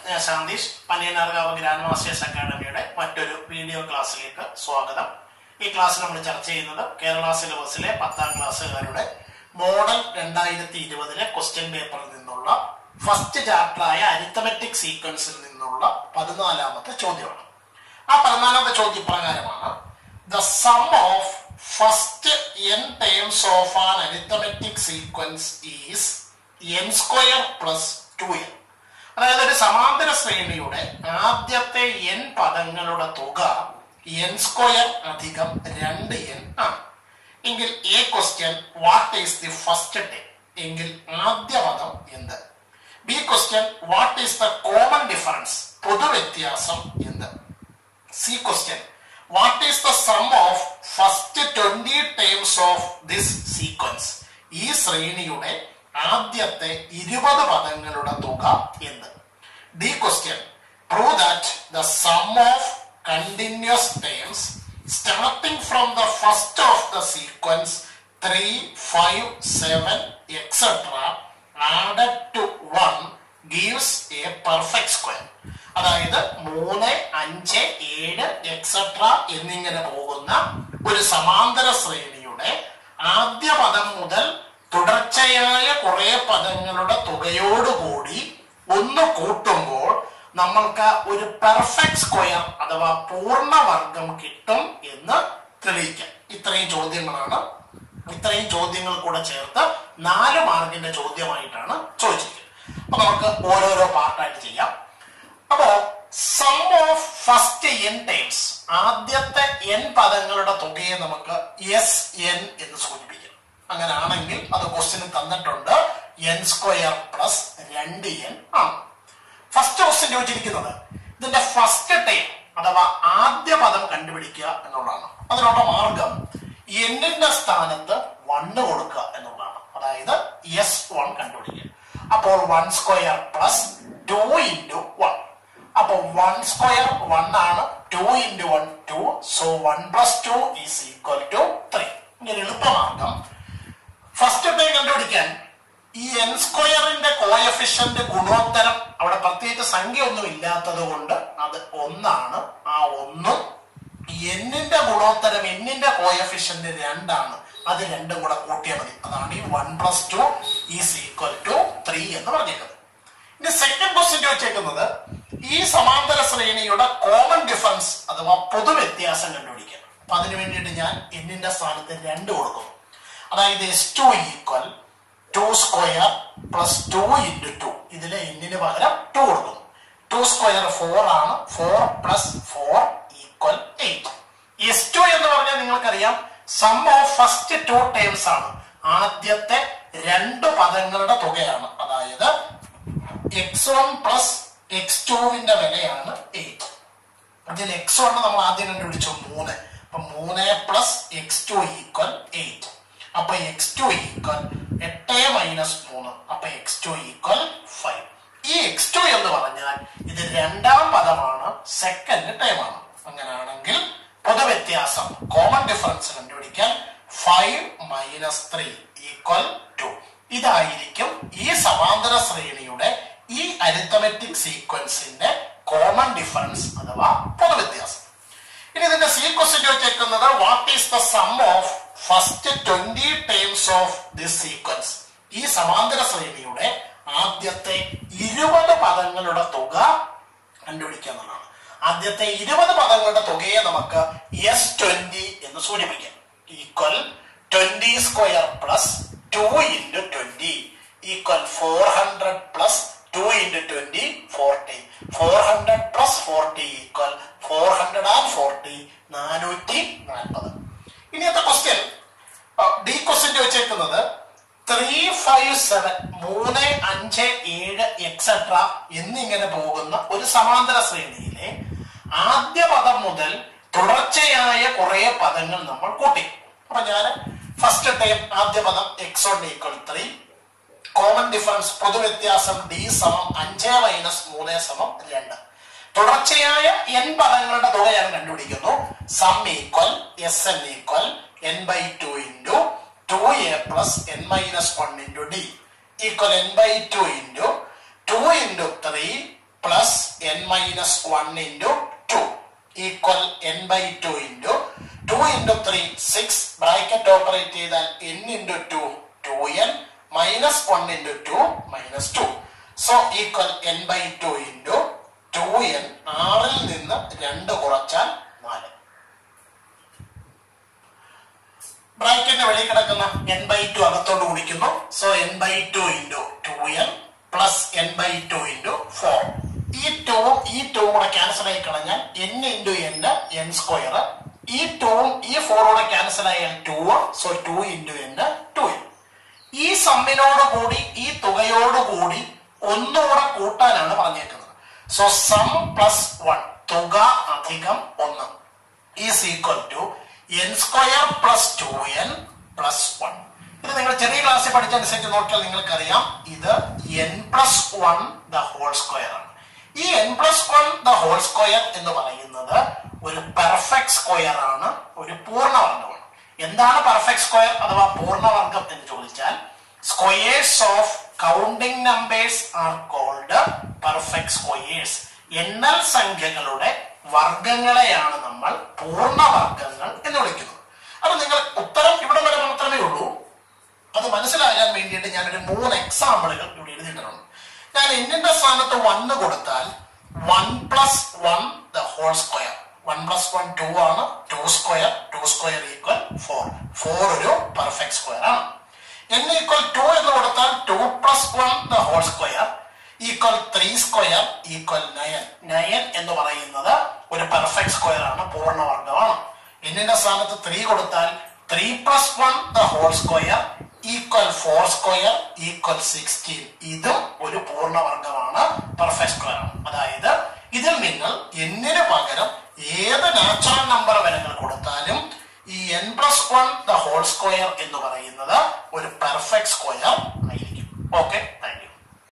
ഞാൻ ശാന്തീഷ് പനിയനാർകാവ് grand masters അക്കാഡമിയുടെ മറ്റൊരു video ക്ലാസ്സിലേക്ക് സ്വാഗതം ഈ ക്ലാസ്സിൽ നമ്മൾ ചർച്ച ചെയ്യുന്നത് കേരള സിലബസിലെ പത്താം ക്ലാസ്സുകാരുടെ മോഡൽ രണ്ടായിരത്തി ഇരുപതിലെ ക്വസ്റ്റ്യൻ പേപ്പറിൽ നിന്നുള്ള ഫസ്റ്റ് ചാപ്റ്ററായ അരിത്തമെറ്റിക് സീക്വൻസിൽ നിന്നുള്ള പതിനാലാമത്തെ ചോദ്യമാണ് ആ പതിനാലാമത്തെ ചോദ്യം പ്രകാരമാണ് the sum of first n terms of an arithmetic sequence is n square plus two n അതായത് ഒരു സമാന്തര ശ്രേണിയുടെ ആദ്യത്തെ എൻ പദങ്ങളുടെ തുക എൻ സ്ക്വയർ അധികം രണ്ട് എൻ ആണ് എങ്കിൽ a question what is the first term എങ്കിൽ ആദ്യ പദം എന്ത് b question what is the common difference പൊതുവ്യത്യാസം എന്ത് c question what is the sum of first twenty terms of this sequence ഈ ശ്രേണിയുടെ ആദ്യത്തെ ഇരുപത് പദങ്ങളുടെ തുക എന്ത് d question prove that the sum of continuous terms starting from the first of the sequence three five seven etcetera added to one gives a perfect square അതായത് മൂന്ന് അഞ്ച് ഏഴ് എക്സെട്ര എന്നിങ്ങനെ പോകുന്ന ഒരു സമാന്തര ശ്രേണിയുടെ ആദ്യ പദം മുതൽ തുടർച്ചയായ കുറെ പദങ്ങളുടെ തുകയോടുകൂടി ഒന്ന് കൂട്ടുമ്പോൾ നമ്മൾക്ക് ഒരു പെർഫെക്റ്റ് സ്ക്വയർ അഥവാ പൂർണ്ണവർഗം കിട്ടും എന്ന് തെളിയിക്കാം ഇത്രയും ചോദ്യങ്ങളാണ് ഇത്രയും ചോദ്യങ്ങൾ കൂടെ ചേർത്ത് നാല് മാർക്കിന്റെ ചോദ്യമായിട്ടാണ് ചോദിച്ചിരിക്കുന്നത് അപ്പൊ നമുക്ക് ഓരോരോ പാർട്ടായിട്ട് ചെയ്യാം അപ്പോ sum of first n times ആദ്യത്തെ എൻ പദങ്ങളുടെ തുകയെ നമുക്ക് എസ് എൻ എന്ന് സൂചിപ്പിക്കാം അങ്ങനെയാണെങ്കിൽ അത് ക്വസ്റ്റിന് തന്നിട്ടുണ്ട് എൻ സ്ക്വയർ പ്ലസ് രണ്ട് എൻ ആണ് ഫസ്റ്റ് ക്വസ്റ്റ്യൻ ചോദിച്ചിരിക്കുന്നത് ഇതിന്റെ ഫസ്റ്റ് ടൈം അഥവാ ആദ്യ പദം കണ്ടുപിടിക്കുക എന്നുള്ളതാണ് അതിനുള്ള മാർഗം എന്നിന്റെ സ്ഥാനത്ത് വണ്ണ് കൊടുക്കുക എന്നുള്ളതാണ് അതായത് എസ് വൺ കണ്ടുപിടിക്കുക അപ്പോൾ one square plus two into one അപ്പൊ വൺ സ്ക്വയർ വൺ ആണ് two into one two so one plus two is equal to three ഇങ്ങനെ എളുപ്പമാർഗം ഫസ്റ്റ് ടൈം കണ്ടുപിടിക്കാൻ ഈ എൻ സ്ക്വയറിന്റെ കോയഫിഷ്യന്റ് ഗുണോത്തരം അവിടെ പ്രത്യേകിച്ച് സംഖ്യ ഒന്നും ഇല്ലാത്തത് കൊണ്ട് അത് ഒന്നാണ് ആ ഒന്നും എന്നിന്റെ ഗുണോത്തരം എന്നിന്റെ കോയഫിഷ്യന്റ് രണ്ടാണ് അത് രണ്ടും കൂടെ കൂട്ടിയാൽ മതി അതാണ് ഈ one plus two is equal to three എന്ന് പറഞ്ഞേക്കുന്നത് ഇനി സെക്കൻഡ് ക്വസ്റ്റ്യൻ ചോദിച്ചേക്കുന്നത് ഈ സമാന്തര ശ്രേണിയുടെ കോമൺ ഡിഫറൻസ് അഥവാ പൊതുവ്യത്യാസം കണ്ടുപിടിക്കാൻ അപ്പൊ അതിനു വേണ്ടിയിട്ട് ഞാൻ എന്നിന്റെ സ്ഥാനത്ത് രണ്ട് കൊടുക്കുന്നു അതായത് S two equal two square plus two into two ഇതിലെ എന്നിന് പകരം ടു കൊടുക്കുന്നു ടു സ്ക്വയർ ഫോർ ആണ് four plus four equal eight S two എന്ന് പറഞ്ഞാൽ നിങ്ങൾക്കറിയാം sum of first two terms ആണ് ആദ്യത്തെ രണ്ട് പദങ്ങളുടെ തുകയാണ് അതായത് എക്സ് വൺ പ്ലസ് എക്സ് ടുവിന്റെ വിലയാണ് എയ്റ്റ് ഇതിൽ എക്സ് വൺ നമ്മൾ ആദ്യം കണ്ടുപിടിച്ചു മൂന്ന് അപ്പൊ മൂന്ന് plus x two equal eight അപ്പൊ എക്സ് ടു ഈക്വൽ എട്ട് മൈനസ് മൂന്ന് അപ്പൊ എക്സ് ടു ഈക്വൽ ഫൈവ് ഈ എക്സ് ടു എന്ന് പറഞ്ഞാൽ ഇത് രണ്ടാം പദമാണ് സെക്കൻഡ് ടൈം ആണ് അങ്ങനെയാണെങ്കിൽ പൊതുവ്യത്യാസം കോമൺ ഡിഫറൻസ് കണ്ടുപിടിക്കാൻ five minus three equal two ഇതായിരിക്കും ഈ സമാന്തര ശ്രേണിയുടെ ഈ അരിത്തമെറ്റിക് സീക്വൻസിന്റെ കോമൺ ഡിഫറൻസ് അഥവാ പൊതുവ്യത്യാസം ഇനി ഇതിന്റെ സി ക്വസ്റ്റ്യൻ ചോദിച്ചേക്കുന്നത് what is the sum of first twenty terms of this sequence ഈ സമാന്തര ശ്രേണിയുടെ ആദ്യത്തെ ഇരുപത് പദങ്ങളുടെ തുക കണ്ടുപിടിക്കുക എന്നുള്ളതാണ് ആദ്യത്തെ ഇരുപത് പദങ്ങളുടെ തുകയെ നമുക്ക് എസ് ട്വന്റി എന്ന് സൂചിപ്പിക്കാം equal twenty square plus two into twenty equal four hundred plus two into twenty forty four hundred plus forty equal four hundred and forty നാനൂറ്റി നാൽപ്പത് ഇനിയത്തെ ക്വസ്റ്റ്യൻ ഡി ക്വസ്റ്റ്യൻ ചോദിച്ചേക്കുന്നത് ത്രീ ഫൈവ് സെവൻ മൂന്ന് അഞ്ച് ഏഴ് etcetera എന്നിങ്ങനെ പോകുന്ന ഒരു സമാന്തര ശ്രേണിയിലെ ആദ്യ പദം മുതൽ തുടർച്ചയായ കുറെ പദങ്ങൾ നമ്മൾ കൂട്ടി അപ്പൊ ഞാൻ ഫസ്റ്റ് ടൈം ആദ്യ പദം x one equal three common difference പൊതുവ്യത്യാസം ഡി സമം അഞ്ച് മൈനസ് മൂന്ന് സമം രണ്ട് തുടർച്ചയായ എൻ പദങ്ങളുടെ തുക ഞാൻ കണ്ടുപിടിക്കുന്നു sum equal S n equal n by two into two a plus n minus one into d equal n by two into two into three plus minus one into two equal n by two into two into three six bracket operate ചെയ്താൽ n into two two n minus one into two minus two so equal n by two into two n ആറിൽ നിന്ന് രണ്ട് കുറച്ചാൽ നാല് ബ്രാക്കറ്റിന്റെ വെളിയിൽ കിടക്കുന്ന N by two അകത്തോട്ട് കുടിക്കുന്നു so n by two into two n plus n by two into four ഈ ടൂവും ഈ ടൂവും കൂടെ ക്യാൻസൽ ആയി കളഞ്ഞാൽ n into n n square ഈ ടൂവും ഈ ഫോറും കൂടെ ക്യാൻസൽ ആയാൽ two so two into n two n ഈ സമ്മിനോട് കൂടി ഈ തുകയോട് കൂടി ഒന്നുകൂടെ കൂട്ടാനാണ് പറഞ്ഞേക്കുന്നത് സോ സം പ്ലസ് വൺ തുക അധികം ഒന്ന് is equal two n square plus two n plus one ഇത് നിങ്ങൾ ചെറിയ ക്ലാസ്സിൽ പഠിച്ചനുസരിച്ച് നോക്കിയാൽ നിങ്ങൾക്കറിയാം ഇത് n plus one the whole square ആണ് ഈ n plus one the whole square എന്ന് പറയുന്നത് ഒരു പെർഫെക്റ്റ് സ്ക്വയർ ആണ് ഒരു പൂർണ്ണവർഗമാണ് എന്താണ് പെർഫെക്റ്റ് സ്ക്വയർ അഥവാ പൂർണ്ണവർഗം എന്ന് ചോദിച്ചാൽ squares of counting numbers are called perfect squares എണ്ണൽ സംഖ്യകളുടെ വർഗങ്ങളെയാണ് നമ്മൾ പൂർണ്ണവർഗങ്ങൾ എന്ന് വിളിക്കുന്നത് അപ്പൊ നിങ്ങൾ ഉത്തരം ഇവിടെ വരെ മാത്രമേ ഉള്ളൂ അത് മനസ്സിലാകാൻ വേണ്ടിയിട്ട് ഞാനൊരു മൂന്ന് എക്സാമ്പിളുകൾ ഇവിടെ എഴുതിയിട്ടുണ്ട് ഞാൻ എന്നിന്റെ സ്ഥാനത്ത് വണ്ണ് കൊടുത്താൽ one plus one the whole square one plus one two ആണ് two square two square equal four four ഒരു പെർഫെക്റ്റ് സ്ക്വയർ ആണ് എൻ ഈക്വൽ ടു എന്ന് കൊടുത്താൽ two plus one the whole square equal three square equal nine nine എന്ന് പറയുന്നത് ഒരു perfect square ആണ് പൂർണ്ണവർഗമാണ് എന്നിന്റെ സ്ഥാനത്ത് ത്രീ കൊടുത്താൽ three plus one the whole square equal four square equal sixteen ഇതും ഒരു പൂർണ്ണവർഗമാണ് പെർഫെക്റ്റ് സ്ക്വയർ ആണ് അതായത് ഇതിൽ നിങ്ങൾ എന്നിന് പകരം ഏത് നാച്ചുറൽ നമ്പർ വിലകൾ കൊടുത്താലും ഈ n plus one the whole square എന്ന് പറയുന്നത് ഒരു പെർഫെക്റ്റ് സ്ക്വയർ ആയിരിക്കും ഓക്കെ